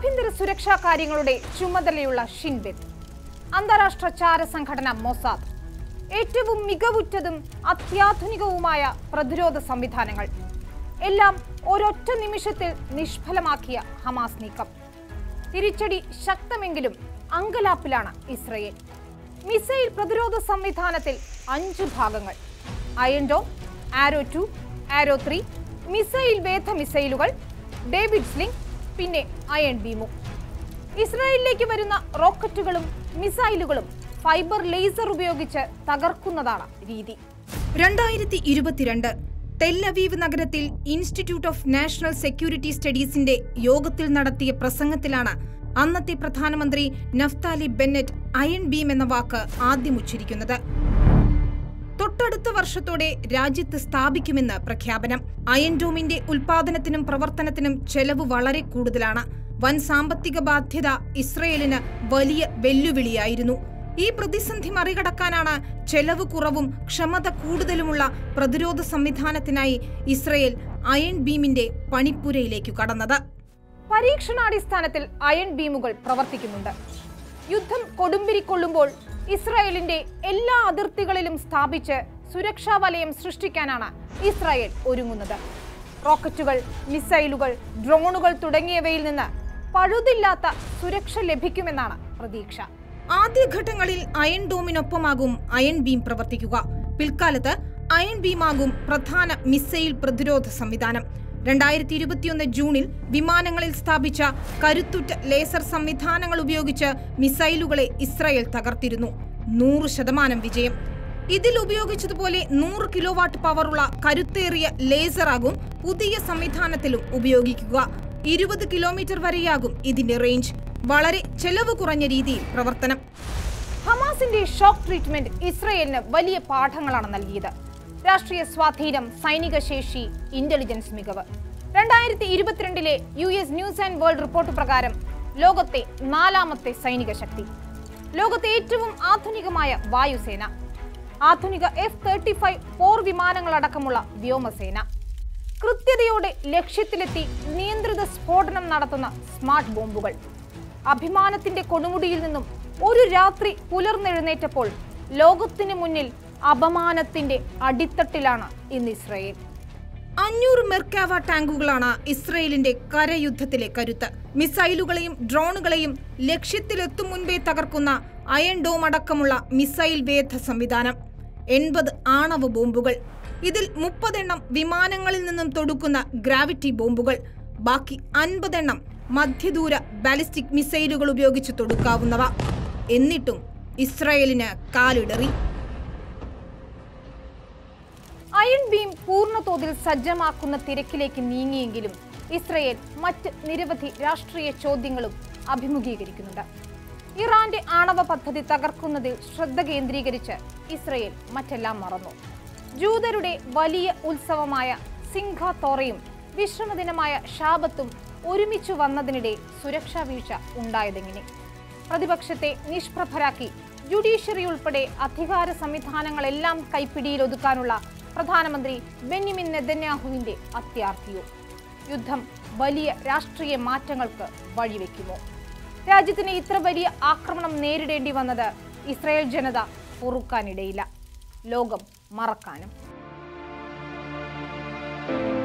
ആഭ്യന്തര സുരക്ഷാ കാര്യങ്ങളുടെ ചുമതലയുള്ള ഷിൻബെത്ത് അന്താരാഷ്ട്ര ചാര സംഘടന മൊസാദ് ഏറ്റവും മികവുറ്റതും അത്യാധുനികവുമായ പ്രതിരോധ സംവിധാനങ്ങൾ എല്ലാം ഒരൊറ്റ നിമിഷത്തിൽ നിഷ്ഫലമാക്കിയ ഹമാസ് നീക്കം തിരിച്ചടി ശക്തമെങ്കിലും അങ്കലാപ്പിലാണ് ഇസ്രയേൽ മിസൈൽ പ്രതിരോധ സംവിധാനത്തിൽ അഞ്ച് ഭാഗങ്ങൾ Iron Dome Arrow two Arrow three missile വേധ മിസൈലുകൾ ഡേവിഡ് സ്ലിംഗ് പിന്നെ അയൺ ബീമും ഇസ്രായേലിലേക്ക് വരുന്ന റോക്കറ്റുകളും മിസൈലുകളും ഫൈബർ ലേസർ ഉപയോഗിച്ച് തകർക്കുന്നതാണ് രീതി രണ്ടായിരത്തി ഇരുപത്തിരണ്ട് തെല്ലവീവ് നഗരത്തിൽ ഇൻസ്റ്റിറ്റ്യൂട്ട് ഓഫ് നാഷണൽ സെക്യൂരിറ്റി സ്റ്റഡീസിന്റെ യോഗത്തിൽ നടത്തിയ പ്രസംഗത്തിലാണ് അന്നത്തെ പ്രധാനമന്ത്രി നഫ്താലി ബെന്നറ്റ് അയൺ ബീം എന്ന വാക്ക് ആദ്യം ഉച്ചരിക്കുന്നത് തൊട്ടടുത്ത വർഷത്തോടെ രാജ്യത്ത് സ്ഥാപിക്കുമെന്ന് പ്രഖ്യാപനം അയൻഡോമിന്റെ ഉൽപാദനത്തിനും പ്രവർത്തനത്തിനും ചെലവ് വളരെ കൂടുതലാണ് വൻ സാമ്പത്തിക ബാധ്യത ഇസ്രയേലിന് വലിയ വെല്ലുവിളിയായിരുന്നു ഈ പ്രതിസന്ധി മറികടക്കാനാണ് ചെലവ് കുറവും ക്ഷമത കൂടുതലുമുള്ള പ്രതിരോധ സംവിധാനത്തിനായി ഇസ്രയേൽ അയൺ ബീമിന്റെ പണിപ്പുരയിലേക്ക് കടന്നത് പരീക്ഷണാടിസ്ഥാനത്തിൽ അയൺ ബീമുകൾ പ്രവർത്തിക്കുന്നുണ്ട് യുദ്ധം കൊടുമ്പിരിക്കൊള്ളുമ്പോൾ ഇസ്രായേലിന്റെ എല്ലാ അതിർത്തികളിലും സ്ഥാപിച്ച് സുരക്ഷാ വലയം സൃഷ്ടിക്കാനാണ് ഇസ്രായേൽ ഒരുങ്ങുന്നത് റോക്കറ്റുകൾ മിസൈലുകൾ ഡ്രോണുകൾ തുടങ്ങിയവയിൽ നിന്ന് പഴുതില്ലാത്ത സുരക്ഷ ലഭിക്കുമെന്നാണ് പ്രതീക്ഷ ആദ്യഘട്ടങ്ങളിൽ അയൺ ഡോമിനൊപ്പമാകും അയൺ ബീം പ്രവർത്തിക്കുക പിൽക്കാലത്ത് അയൺ ബീമാകും പ്രധാന മിസൈൽ പ്രതിരോധ സംവിധാനം രണ്ടായിരത്തി ഇരുപത്തിയൊന്ന് ജൂണിൽ വിമാനങ്ങളിൽ സ്ഥാപിച്ച കരുത്തുറ്റ ലേസർ സംവിധാനങ്ങൾ ഉപയോഗിച്ച് മിസൈലുകളെ ഇസ്രായേൽ തകർത്തിരുന്നു നൂറ് ശതമാനം വിജയം ഇതിൽ ഉപയോഗിച്ചതുപോലെ നൂറ് കിലോ വാട്ട് പവറുള്ള കരുത്തേറിയ ലേസറാകും പുതിയ സംവിധാനത്തിലും ഉപയോഗിക്കുക ഇരുപത് കിലോമീറ്റർ വരെയാകും ഇതിന്റെ റേഞ്ച് വളരെ ചെലവ് കുറഞ്ഞ രീതിയിൽ പ്രവർത്തനം ഹമാസിന്റെ ഷോക്ക് ട്രീറ്റ്മെന്റ് ഇസ്രയേലിന് വലിയ പാഠങ്ങളാണ് നൽകിയത് രാഷ്ട്രീയ സ്വാധീനം സൈനിക ശേഷി ഇന്റലിജൻസ് മികവ് രണ്ടായിരത്തി ഇരുപത്തിരണ്ടിലെ U S News and World Report പ്രകാരം ലോകത്തെ നാലാമത്തെ സൈനിക ശക്തി ലോകത്തെ ഏറ്റവും ആധുനികമായ വായുസേന ആധുനിക എഫ് തേർട്ടി ഫൈവ് പോർ വിമാനങ്ങളടക്കമുള്ള വ്യോമസേന കൃത്യതയോടെ ലക്ഷ്യത്തിലെത്തി നിയന്ത്രിത സ്ഫോടനം നടത്തുന്ന സ്മാർട്ട് ബോംബുകൾ അഭിമാനത്തിന്റെ കൊടുമുടിയിൽ നിന്നും ഒരു രാത്രി പുലർന്നെഴുന്നേറ്റപ്പോൾ ലോകത്തിന് മുന്നിൽ അപമാനത്തിന്റെ അടിത്തട്ടിലാണ് ഇന്ന് ഇസ്രയേൽ അഞ്ഞൂറ് മെർക്കാവ ടാങ്കുകളാണ് ഇസ്രയേലിന്റെ കരയുദ്ധത്തിലെ കരുത്ത് മിസൈലുകളെയും ഡ്രോണുകളെയും ലക്ഷ്യത്തിലെത്തും മുൻപേ തകർക്കുന്ന അയൺ ഡോം അടക്കമുള്ള മിസൈൽ വേധ സംവിധാനം എൺപത് ആണവ ബോംബുകൾ ഇതിൽ മുപ്പതെണ്ണം വിമാനങ്ങളിൽ നിന്നും തൊടുക്കുന്ന ഗ്രാവിറ്റി ബോംബുകൾ ബാക്കി അൻപതെണ്ണം മധ്യദൂര ബാലിസ്റ്റിക് മിസൈലുകൾ ഉപയോഗിച്ച് തൊടുക്കാവുന്നവ എന്നിട്ടും ഇസ്രായേലിന് കാലിടറി അയൺ ബീം പൂർണ്ണതോതിൽ സജ്ജമാക്കുന്ന തിരക്കിലേക്ക് നീങ്ങിയെങ്കിലും ഇസ്രയേൽ മറ്റ് നിരവധി രാഷ്ട്രീയ ചോദ്യങ്ങളും അഭിമുഖീകരിക്കുന്നുണ്ട് ഇറാന്റെ ആണവ പദ്ധതി തകർക്കുന്നതിൽ ശ്രദ്ധ കേന്ദ്രീകരിച്ച് ഇസ്രയേൽ മറ്റെല്ലാം മറന്നു ജൂതരുടെ വലിയ ഉത്സവമായ സിംഘ തോറയും വിശ്രമദിനമായ ഷാബത്തും ഒരുമിച്ചു വന്നതിനിടെ സുരക്ഷാ വീഴ്ച ഉണ്ടായതെങ്ങനെ പ്രതിപക്ഷത്തെ നിഷ്പ്രഭരാക്കി ജുഡീഷ്യറി ഉൾപ്പെടെ അധികാര സംവിധാനങ്ങളെല്ലാം കൈപ്പിടിയിൽ ഒതുക്കാനുള്ള പ്രധാനമന്ത്രി ബെന്യമിൻ നെതന്യാഹുവിന്റെ അത്യാർത്ഥിയോ യുദ്ധം വലിയ രാഷ്ട്രീയ മാറ്റങ്ങൾക്ക് വഴിവെക്കുമോ രാജ്യത്തിന് ഇത്ര വലിയ ആക്രമണം നേരിടേണ്ടി വന്നത് ഇസ്രായേൽ ജനത പൊറുക്കാനിടയില്ല ലോകം മറക്കാനും